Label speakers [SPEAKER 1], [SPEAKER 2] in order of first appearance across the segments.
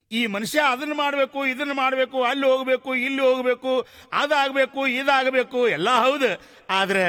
[SPEAKER 1] ಈ ಮನುಷ್ಯ ಅದನ್ನ ಮಾಡಬೇಕು ಇದನ್ನ ಮಾಡಬೇಕು ಅಲ್ಲಿ ಹೋಗ್ಬೇಕು ಇಲ್ಲಿ ಹೋಗ್ಬೇಕು ಅದಾಗಬೇಕು ಇದಾಗಬೇಕು ಎಲ್ಲ ಹೌದು ಆದ್ರೆ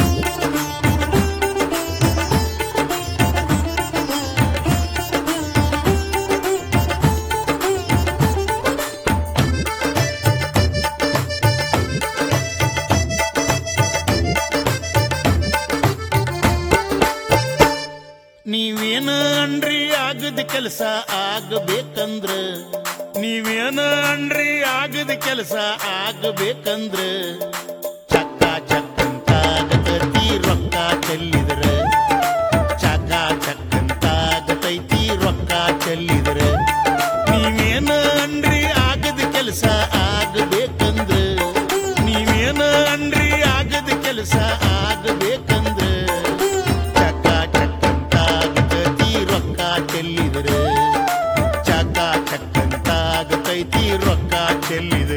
[SPEAKER 1] ನೀವೇನ ಅನ್ರಿ ಆಗದ ಕೆಲಸ ಆಗಬೇಕಂದ್ರ ನೀವೇನ ಅನ್ರಿ ಆಗದ ಕೆಲಸ ಆಗಬೇಕಂದ್ರ ಚಕ್ಕ ಚಕ್ಕಂತಾಗತೈತಿ ರೊಕ್ಕ ಚೆಲ್ಲಿದ್ರ ಚಕ ಚಕ್ಕಂತಾಗತೈತಿ ರೊಕ್ಕ ಚೆಲ್ಲಿದ್ರ ನೀವೇನ ಅನ್ರಿ ಆಗದ ಕೆಲಸ ಆಗಬೇಕಂದ್ರ ನೀವೇನ ಅನ್ರಿ ಆಗದ ಕೆಲಸ ಆಗಬೇಕಂದ್ರ ಚಕ ಚಕ್ಕಂತಾಗತೈತಿ ರೊಕ್ಕ ಚೆಲ್ಲಿದ್ರ ಚಕ ಚಕ್ಕಂತಾಗತೈತಿ ರೊಕ್ಕ ಚೆಲ್ಲಿದ್ರ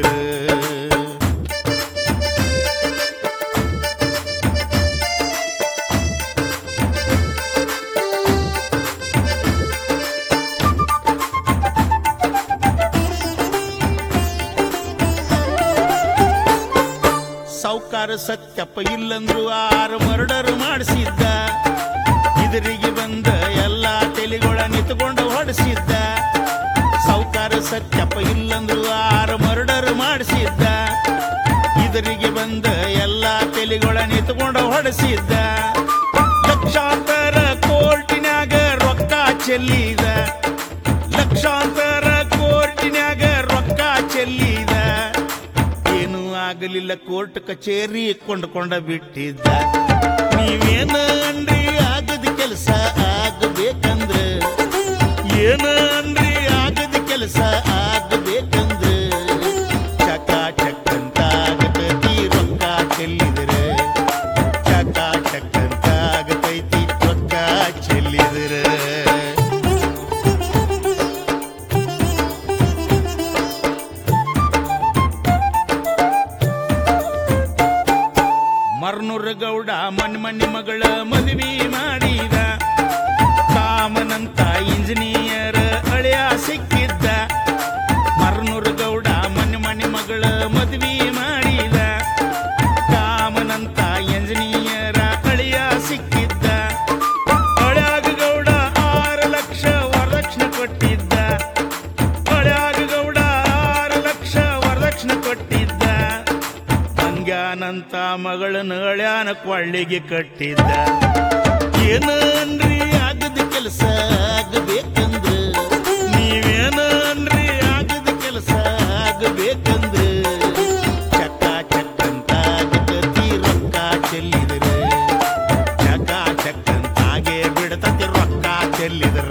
[SPEAKER 1] ಸಾವುಕಾರ ಸತ್ಯಪ್ಪ ಇಲ್ಲಂದ್ರು ಆರು ಮರ್ಡರ್ ಮಾಡಿಸಿದ್ದ ಇದರಿಗೆ ಬಂದ ಎಲ್ಲಾ ತೆಲಿಗೊಳ ನಿಂತುಕೊಂಡು ಹೊಡೆಸಿದ್ದ ಸಾವುಕಾರ ಸತ್ಯಪ್ಪ ಇಲ್ಲಂದ್ರು ಆರು ಮರ್ಡರ್ ಮಾಡಿಸಿದ್ದ ಇದರಿಗೆ ಬಂದ ಎಲ್ಲಾ ತೆಲಿಗೊಳ ನಿಂತುಕೊಂಡು ಹೊಡೆಸಿದ್ದ ಲಕ್ಷಾಂತರ ಕೋರ್ಟಿನ್ಯಾಗ ರೊಕ್ಕ ಚೆಲ್ಲಿದ ಲಕ್ಷಾಂತರ ಕೋರ್ಟಿನ್ಯಾಗ ರೊಕ್ಕ ಚೆಲ್ಲಿದ ಏನು ಆಗಲಿಲ್ಲ ಕೋರ್ಟ್ ಕಚೇರಿ ಕೊಂಡ್ಕೊಂಡ ಬಿಟ್ಟಿದ್ದ ನೀವೇನ ಅನ್ರಿ ಆಗದ ಕೆಲಸ ಆಗಬೇಕಂದ್ರ ಏನ ಅನ್ರಿ ಆಗದ ಕೆಲಸ ಆಗಬೇಕಂದ್ರ ಚಕ ಚಕ್ಕಂತಾಗತೈತಿ ರೊಕ್ಕ ಚೆಲ್ಲಿದ್ರೆ ಚಕ ಚಕ್ಕಂತಾಗತೈತಿ ರೊಕ್ಕ ಚೆಲ್ಲಿದ್ರೆ ಮರ್ನೂರ ಗೌಡ ಮನ್ ಮಣ್ಣಿ ಮಗಳ ಮದುವೆ ಮಾಡಿದ ಕಾಮನಂತ ಇಂಜಿನಿಯರ್ ಅಳಿಯ ಸಿಕ್ಕಿದ್ದ ಮರ್ನೂರ ಗೌಡ ಮನ್ ಮಣ್ಣಿ ಮಗಳ ಮದುವೆ ಮಾಡಿದ ಕಾಮನಂತ ಇಂಜಿನಿಯರ್ ಅಳಿಯ ಸಿಕ್ಕಿದ್ದ ಅಳ್ಯಾಗ ಗೌಡ ಆರು ಲಕ್ಷ ವರದಕ್ಷಿಣೆ ಕೊಟ್ಟಿದ್ದ ಅಳ್ಯಾಗ ಗೌಡ ಆರು ಲಕ್ಷ ವರದಕ್ಷಿಣೆ ಕೊಟ್ಟಿದ್ದ ಮಂಗ್ಯಾನಂತ ಮಗಳನ್ನ ಅಳ್ಯಾನ ಕೊಳ್ಳಿಗೆ ಕಟ್ಟಿದ್ದ ಏನ ಅನ್ರಿ ಆಗದ ಕೆಲಸ ಆಗಬೇಕಂದ್ರ ನೀವೇನ ಅನ್ರಿ ಆಗದ ಕೆಲಸ ಆಗಬೇಕಂದ್ರ ಚಕ್ಕ ಚಕ್ಕಂತಾಗತಿ ರೊಕ್ಕ ಚೆಲ್ಲಿದ್ರ ಚಕ ಚಕ್ಕಂತಾಗೆ ಬಿಡತತಿ ರೊಕ್ಕ ಚೆಲ್ಲಿದ್ರ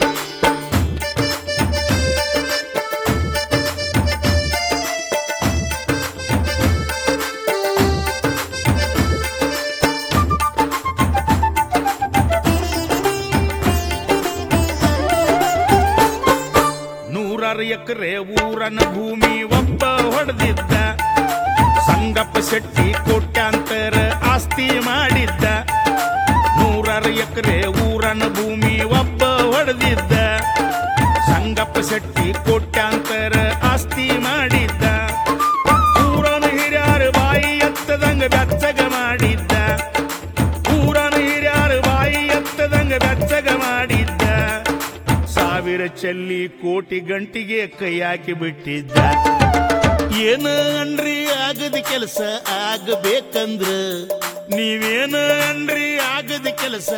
[SPEAKER 1] ನೂರಾರು ಎಕರೆ ಊರನ ಭೂಮಿ ಒಬ್ಬ ಹೊಡೆದಿದ್ದ ಸಂಗಪ್ಪ ಶೆಟ್ಟಿ ಕೋಟ್ಯಾಂತರ ಆಸ್ತಿ ಮಾಡಿದ್ದ ನೂರಾರು ಎಕರೆ ಊರನ ಭೂಮಿ ಒಬ್ಬ ಹೊಡೆದಿದ್ದ ಸಂಗಪ್ಪ ಶೆಟ್ಟಿ ಕೋಟ್ಯಾಂತರ ಆಸ್ತಿ ಮಾಡಿದ್ದ ಊರನ ಹಿರಿಯರ ಬಾಯಿ ಎತ್ತದಂಗ ಬೆಚ್ಚಗ ಮಾಡಿದ್ದ ಊರನ ಹಿರಿಯರ ಬಾಯಿ ಎತ್ತದಂಗ ಬೆಚ್ಚಗ ಮಾಡಿದ್ದ ಸಾವಿರ ಚೆಲ್ಲಿ ಕೋಟಿ ಗಂಟಿಗೆ ಕೈ ಹಾಕಿ ಬಿಟ್ಟಿದ್ದ ಏನ ಅನ್ರಿ ಆಗದ ಕೆಲಸ ಆಗಬೇಕಂದ್ರ ನೀವೇನ ಅನ್ರಿ ಆಗದ ಕೆಲಸ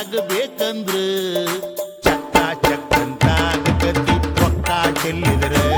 [SPEAKER 1] ಆಗಬೇಕಂದ್ರ ಚಕ್ಕ ಚಕ್ಕಂತಾಗತಿ ರೊಕ್ಕ ಚೆಲ್ಲಿದ್ರ